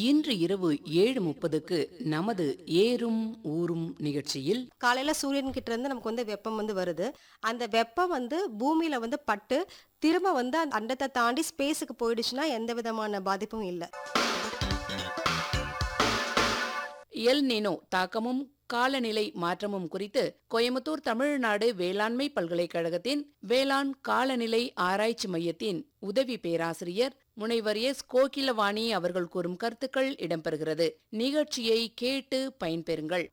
இன்று இரவு ஏழு முப்பதுக்கு நமது ஏறும் ஊரும் நிகழ்ச்சியில் காலையில சூரியன் கிட்ட இருந்து நமக்கு வந்து வெப்பம் வந்து வருது அந்த வெப்பம் வந்து பூமியில வந்து பட்டு திரும்ப வந்து அந்த அண்டத்தை தாண்டி ஸ்பேஸுக்கு போயிடுச்சுன்னா எந்த விதமான பாதிப்பும் இல்லை எல் நினோ தாக்கமும் காலநிலை மாற்றமும் குறித்து கோயம்புத்தூர் தமிழ்நாடு வேளாண்மை பல்கலைக்கழகத்தின் வேளாண் காலநிலை ஆராய்ச்சி மையத்தின் உதவி பேராசிரியர் முனைவர் எஸ் கோகிலவாணி அவர்கள் கூறும் கருத்துக்கள் இடம்பெறுகிறது நிகழ்ச்சியை கேட்டு பயன்பெறுங்கள்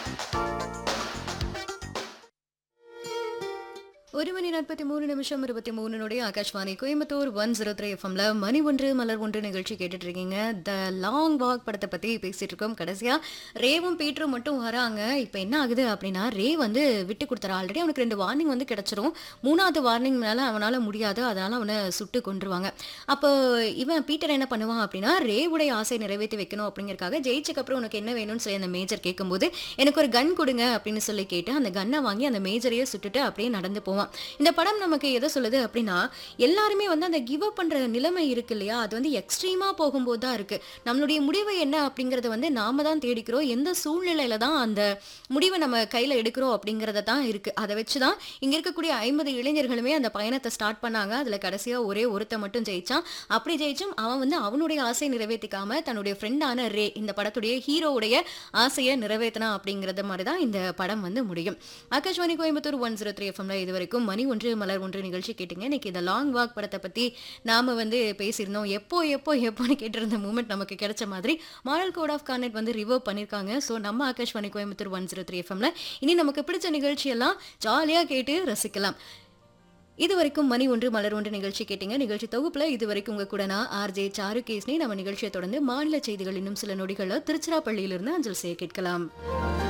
ஒரு மணி நாற்பத்தி மூணு நிமிஷம் இருபத்தி மூணுனுடைய Akashvani Coimbatore one zero three எஃப்எம்ல மணி ஒன்று மலர் ஒன்று நிகழ்ச்சி கேட்டுட்டு இருக்கீங்க த லாங் வாக் படத்தை பத்தி பேசிட்டு இருக்கோம் கடைசியா ரேவும் பீட்டரும் மட்டும் வராங்க இப்போ என்ன ஆகுது அப்படின்னா ரே வந்து விட்டு கொடுத்துற ஆல்ரெடி அவனுக்கு ரெண்டு வார்னிங் வந்து கிடைச்சிரும் மூணாவது வார்னிங் மேல அவனால முடியாது அதனால அவனை சுட்டு கொன்றுவாங்க அப்போ இவன் பீட்டர் என்ன பண்ணுவான் அப்படின்னா ரேவுடைய ஆசை நிறைவேற்றி வைக்கணும் அப்படிங்கறக்காக ஜெயிச்சக்கு அப்புறம் உனக்கு என்ன வேணும்னு சொல்லி அந்த மேஜர் கேட்கும்போது எனக்கு ஒரு கன் கொடுங்க அப்படின்னு சொல்லி கேட்டு அந்த கன்னை வாங்கி அந்த மேஜரையே சுட்டுட்டு அப்படியே நடந்து போவான் இந்த படம் நமக்கு எதை சொல்லுது அப்படின்னா எல்லாருமே வந்து அந்த கிவ் அப் பண்ற நிலைமை இருக்கு இல்லையா அது வந்து எக்ஸ்ட்ரீமா போகும்போது தான் இருக்கு நம்மளுடைய முடிவு என்ன அப்படிங்கறத வந்து நாம தான் தேடிக்கிறோம் எந்த சூழ்நிலையில தான் அந்த முடிவை நம்ம கையில எடுக்கிறோம் அப்படிங்கறத தான் இருக்கு அதை வச்சு தான் இங்க இருக்கக்கூடிய ஐம்பது இளைஞர்களுமே அந்த பயணத்தை ஸ்டார்ட் பண்ணாங்க அதுல கடைசியா ஒரே ஒருத்த மட்டும் ஜெயிச்சான் அப்படி ஜெயிச்சும் அவன் வந்து அவனுடைய ஆசையை நிறைவேற்றிக்காம தன்னுடைய ஃப்ரெண்டான ரே இந்த படத்துடைய ஹீரோவுடைய ஆசையை நிறைவேற்றினா அப்படிங்கறது மாதிரி தான் இந்த படம் வந்து முடியும் Akashvani Coimbatore one zero three எஃப்எம்ல இது வரைக்கும் மணி ஒன்று மலர் ஒன்று நிகழ்ச்சி கேட்டீங்க இன்னைக்கு இந்த லாங் வாக் படத்தை பத்தி நாம வந்து பேசியிருந்தோம் எப்போ எப்போ எப்போன்னு கேட்டிருந்த மூமெண்ட் நமக்கு கிடைச்ச மாதிரி மாடல் கோட் ஆஃப் கான்டெக்ட் வந்து ரிவர்வ் பண்ணியிருக்காங்க ஸோ நம்ம Akashvani Coimbatore one zero three எஃப்எம்ல இனி நமக்கு பிடிச்ச நிகழ்ச்சியெல்லாம் ஜாலியாக கேட்டு ரசிக்கலாம் இது வரைக்கும் மணி ஒன்று மலர் ஒன்று நிகழ்ச்சி கேட்டீங்க நிகழ்ச்சி தொகுப்புல இது வரைக்கும் உங்க கூட நான் ஆர்ஜே சாரு கேஸ்னி நம்ம நிகழ்ச்சியை தொடர்ந்து மாநில செய்திகள் இன்னும் சில நொடிகளில் திருச்சிராப்பள்ளியிலிருந்து அஞ்சல் செய்ய கேட்கலாம்